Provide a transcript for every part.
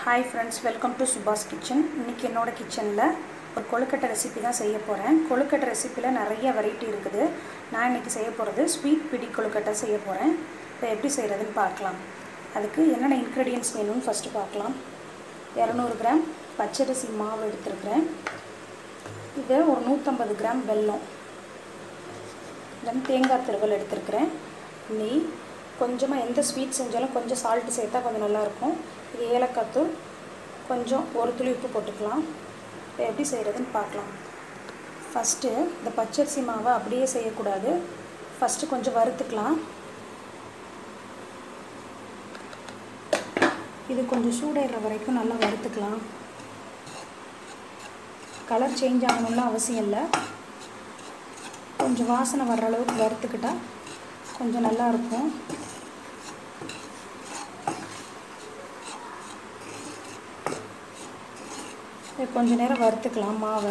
hi friends welcome to சுபாஸ் kitchen இன்றைக்கி என்னோட கிச்சனில் ஒரு கொழுக்கட்டை ரெசிபி தான் செய்ய போகிறேன் கொழுக்கட்டை ரெசிப்பியில் நிறைய வெரைட்டி இருக்குது நான் இன்றைக்கி செய்ய போகிறது ஸ்வீட் பிடி கொழுக்கட்டை செய்ய போகிறேன் இதை எப்படி செய்கிறதுன்னு பார்க்கலாம் அதுக்கு என்னென்ன இன்க்ரீடியன்ஸ் வேணும்னு ஃபஸ்ட்டு பார்க்கலாம் இரநூறு கிராம் பச்சரிசி மாவு எடுத்துருக்கிறேன் இது ஒரு நூற்றம்பது கிராம் வெல்லம் தென் தேங்காய் திருவல் எடுத்துருக்கிறேன் நெய் கொஞ்சமாக எந்த ஸ்வீட் செஞ்சாலும் கொஞ்சம் சால்ட்டு சேர்த்தா கொஞ்சம் நல்லாயிருக்கும் இது ஏலக்காய் தூள் கொஞ்சம் ஒரு துளி உப்பு போட்டுக்கலாம் இதை எப்படி செய்கிறதுன்னு பார்க்கலாம் ஃபஸ்ட்டு இந்த பச்சரிசி மாவை அப்படியே செய்யக்கூடாது ஃபஸ்ட்டு கொஞ்சம் வறுத்துக்கலாம் இது கொஞ்சம் சூடேற வரைக்கும் நல்லா வறுத்துக்கலாம் கலர் சேஞ்ச் ஆகணும்லாம் அவசியம் இல்லை கொஞ்சம் வாசனை வர்ற அளவுக்கு வறுத்துக்கிட்டால் கொஞ்சம் நல்லா இருக்கும் கொஞ்ச நேரம் வறுத்துக்கலாம் மாவை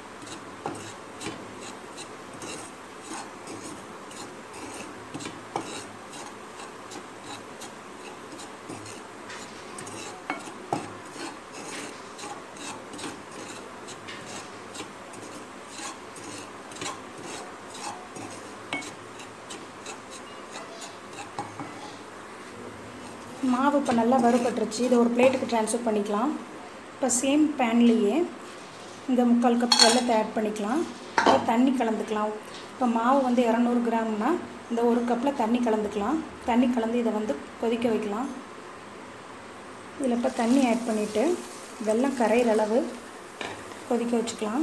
மாவு இப்போ நல்லா வறுபட்டுருச்சு இதை ஒரு பிளேட்டுக்கு ட்ரான்ஸ்ஃபர் பண்ணிக்கலாம் இப்போ சேம் பேன்லேயே இந்த முக்கால் கப் வெள்ளத்தை ஆட் பண்ணிக்கலாம் இப்போ தண்ணி கலந்துக்கலாம் இப்போ மாவு வந்து இரநூறு கிராம்னா இந்த ஒரு கப்பில் தண்ணி கலந்துக்கலாம் தண்ணி கலந்து இதை வந்து கொதிக்க வைக்கலாம் இதில் இப்போ தண்ணி ஆட் பண்ணிவிட்டு வெல்லம் கரையிற அளவு கொதிக்க வச்சுக்கலாம்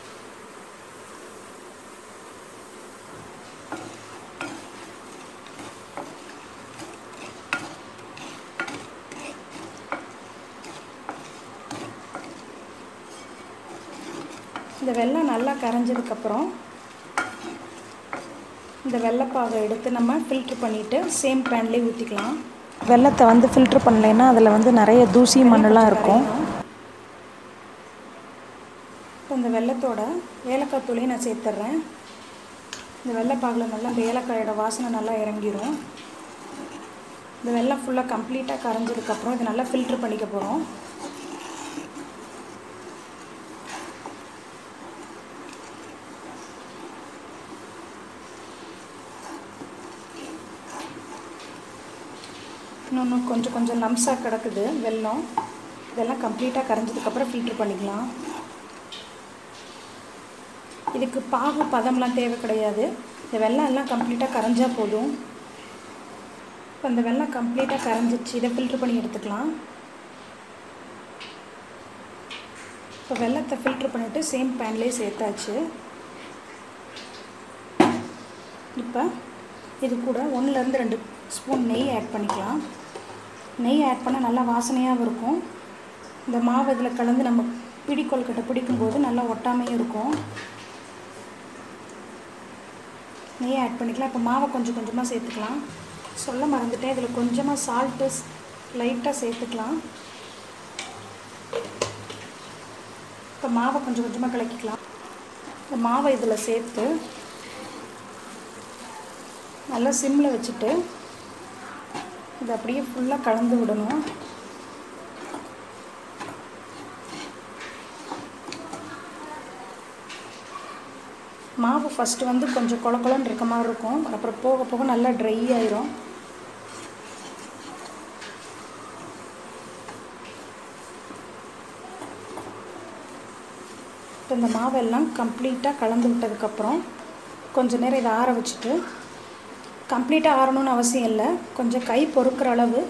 இந்த வெள்ளம் நல்லா கரைஞ்சதுக்கப்புறம் இந்த வெள்ளைப்பாவை எடுத்து நம்ம ஃபில்ட்ரு பண்ணிவிட்டு சேம் பேன்லேயே ஊற்றிக்கலாம் வெள்ளத்தை வந்து ஃபில்ட்ரு பண்ணலைன்னா அதில் வந்து நிறைய தூசி மண்ணெலாம் இருக்கும் இப்போ இந்த வெள்ளத்தோட ஏலக்காய் தூளையும் நான் சேர்த்துட்றேன் இந்த வெள்ளைப்பாகில் நல்லா இந்த ஏலக்காயோட வாசனை நல்லா இறங்கிடும் இந்த வெள்ளம் ஃபுல்லாக கம்ப்ளீட்டாக கரைஞ்சதுக்கப்புறம் இது நல்லா ஃபில்ட்ரு பண்ணிக்க போகிறோம் இன்னொன்று கொஞ்சம் கொஞ்சம் லம்ஸாக கிடக்குது வெல்லம் இதெல்லாம் கம்ப்ளீட்டாக கரைஞ்சதுக்கப்புறம் ஃபில்ட்ரு பண்ணிக்கலாம் இதுக்கு பாகு பதம்லாம் தேவை கிடையாது இந்த வெள்ளம் எல்லாம் கம்ப்ளீட்டாக கரைஞ்சால் போதும் இப்போ இந்த வெள்ளம் கம்ப்ளீட்டாக கரைஞ்சிச்சு இதை ஃபில்ட்ரு பண்ணி எடுத்துக்கலாம் இப்போ வெள்ளத்தை ஃபில்ட்ரு பண்ணிவிட்டு சேம் பேன்லேயே சேர்த்தாச்சு இப்போ இது கூட ஒன்றுலேருந்து ரெண்டு ஸ்பூன் நெய் ஆட் பண்ணிக்கலாம் நெய் ஆட் பண்ணால் நல்லா வாசனையாகவும் இருக்கும் இந்த மாவு இதில் கலந்து நம்ம பிடி கொழுக்கட்டை பிடிக்கும்போது நல்லா ஒட்டாமையும் இருக்கும் நெய் ஆட் பண்ணிக்கலாம் இப்போ மாவை கொஞ்சம் கொஞ்சமாக சேர்த்துக்கலாம் சொல்ல மறந்துட்டேன் இதில் கொஞ்சமாக சால்ட்டு லைட்டாக சேர்த்துக்கலாம் இப்போ மாவை கொஞ்சம் கொஞ்சமாக கலக்கிக்கலாம் இந்த மாவை இதில் சேர்த்து நல்லா சிம்மில் வச்சுட்டு இதை அப்படியே ஃபுல்லாக கலந்து விடணும் மாவு ஃபஸ்ட்டு வந்து கொஞ்சம் கொல கொலன்னு இருக்க மாதிரி இருக்கும் அப்புறம் போக போக நல்லா ட்ரை ஆயிரும் இப்போ இந்த மாவெல்லாம் கம்ப்ளீட்டாக கலந்து விட்டதுக்கப்புறம் கொஞ்சம் நேரம் இதை ஆற வச்சுட்டு கம்ப்ளீட்டாக ஆறணும்னு அவசியம் இல்லை கொஞ்சம் கை பொறுக்கிற அளவு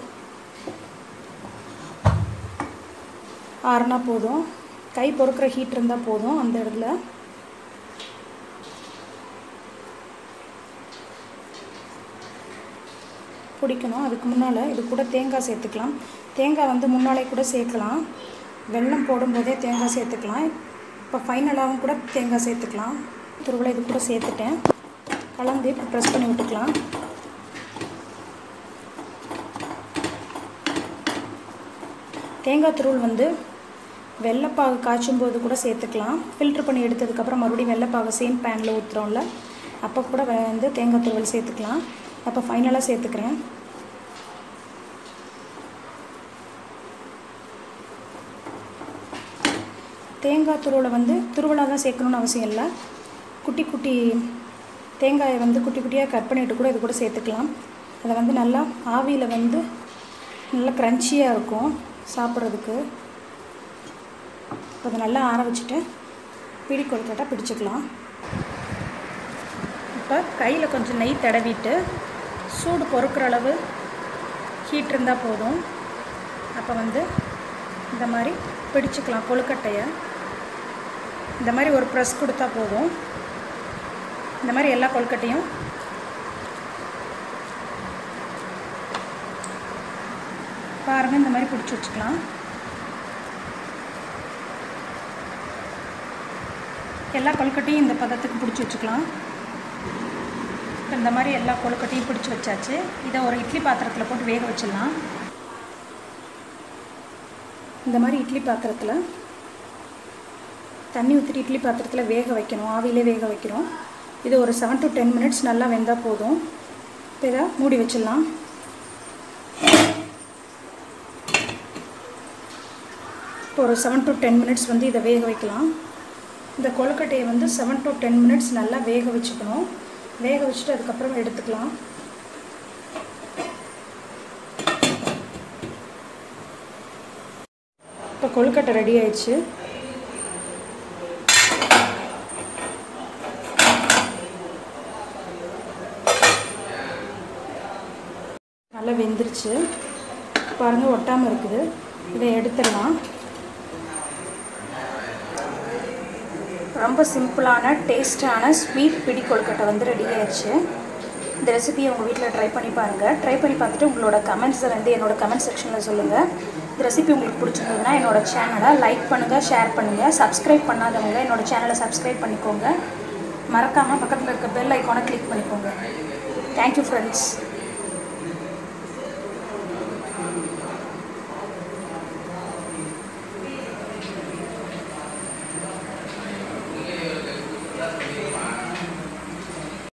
ஆறுனா போதும் கை பொறுக்கிற ஹீட் இருந்தால் போதும் அந்த இடத்துல பிடிக்கணும் அதுக்கு முன்னால் இது கூட தேங்காய் சேர்த்துக்கலாம் தேங்காய் வந்து முன்னாலே கூட சேர்க்கலாம் வெல்லம் போடும்போதே தேங்காய் சேர்த்துக்கலாம் இப்போ ஃபைனலாகவும் கூட தேங்காய் சேர்த்துக்கலாம் துருவலை இது கூட சேர்த்துட்டேன் கலந்து இப்போ ப்ரெஸ் பண்ணி விட்டுக்கலாம் தேங்காய் துருள் வந்து வெள்ளைப்பாகு காய்ச்சும் போது கூட சேர்த்துக்கலாம் ஃபில்ட்ரு பண்ணி எடுத்ததுக்கப்புறம் மறுபடியும் வெள்ளைப்பாவை சேம் பேனில் ஊற்றுறோம்ல அப்போ கூட வந்து தேங்காய் துருவல் சேர்த்துக்கலாம் அப்போ ஃபைனலாக சேர்த்துக்கிறேன் தேங்காய் துருவலை வந்து துருவலாக தான் சேர்க்கணுன்னு அவசியம் இல்லை குட்டி குட்டி தேங்காயை வந்து குட்டி குட்டியாக கட் பண்ணிட்டு கூட இது கூட சேர்த்துக்கலாம் அதை வந்து நல்லா ஆவியில் வந்து நல்லா க்ரன்ச்சியாக இருக்கும் சாப்பிட்றதுக்கு இப்போ அதை நல்லா ஆற வச்சுட்டு பிடி கொழுக்கட்டை பிடிச்சிக்கலாம் இப்போ கையில் கொஞ்சம் நெய் தடவிட்டு சூடு பொறுக்கிற அளவு ஹீட் இருந்தால் போதும் அப்போ வந்து இந்த மாதிரி பிடிச்சிக்கலாம் கொழுக்கட்டையை இந்த மாதிரி ஒரு ப்ரெஸ் கொடுத்தா போதும் இந்த மாதிரி எல்லா கொழுக்கட்டையும் பாருங்கள் இந்த மாதிரி பிடிச்சி வச்சுக்கலாம் எல்லா கொழுக்கட்டையும் இந்த பதத்துக்கு பிடிச்சி வச்சுக்கலாம் இப்போ இந்த மாதிரி எல்லா கொழுக்கட்டையும் பிடிச்சி வச்சாச்சு இதை ஒரு இட்லி பாத்திரத்தில் போட்டு வேக வச்சிடலாம் இந்த மாதிரி இட்லி பாத்திரத்தில் தண்ணி ஊற்றிட்டு இட்லி பாத்திரத்தில் வேக வைக்கணும் ஆவிலே வேக வைக்கிறோம் இது ஒரு செவன் டு டென் மினிட்ஸ் நல்லா வெந்தால் போதும் இப்போ இதை மூடி வச்சிடலாம் இப்போ ஒரு செவன் டு டென் மினிட்ஸ் வந்து இதை வேக வைக்கலாம் இந்த கொழுக்கட்டையை வந்து செவன் டு டென் மினிட்ஸ் நல்லா வேக வச்சுக்கணும் வேக வச்சுட்டு அதுக்கப்புறம் எடுத்துக்கலாம் இப்போ கொழுக்கட்டை ரெடி ஆயிடுச்சு நல்லா வெந்துருச்சு பாருங்கள் ஒட்டாமல் இருக்குது இதை எடுத்துடலாம் ரொம்ப சிம்பிளான டேஸ்டான ஸ்வீட் பிடி கொழுக்கட்டை வந்து ரெடி ஆயிடுச்சு இந்த ரெசிபியை உங்கள் வீட்டில் ட்ரை பண்ணி பாருங்கள் ட்ரை பண்ணி பார்த்துட்டு உங்களோட கமெண்ட்ஸை வந்து என்னோட கமெண்ட் செக்ஷனில் சொல்லுங்கள் இந்த ரெசிபி உங்களுக்கு பிடிச்சிருந்ததுன்னா என்னோட சேனலை லைக் பண்ணுங்கள் ஷேர் பண்ணுங்கள் சப்ஸ்கிரைப் பண்ணாதவங்க என்னோட சேனலை சப்ஸ்கிரைப் பண்ணிக்கோங்க மறக்காமல் பக்கத்தில் இருக்க பெல் ஐக்கானை கிளிக் பண்ணிக்கோங்க தேங்க்யூ ஃப்ரெண்ட்ஸ்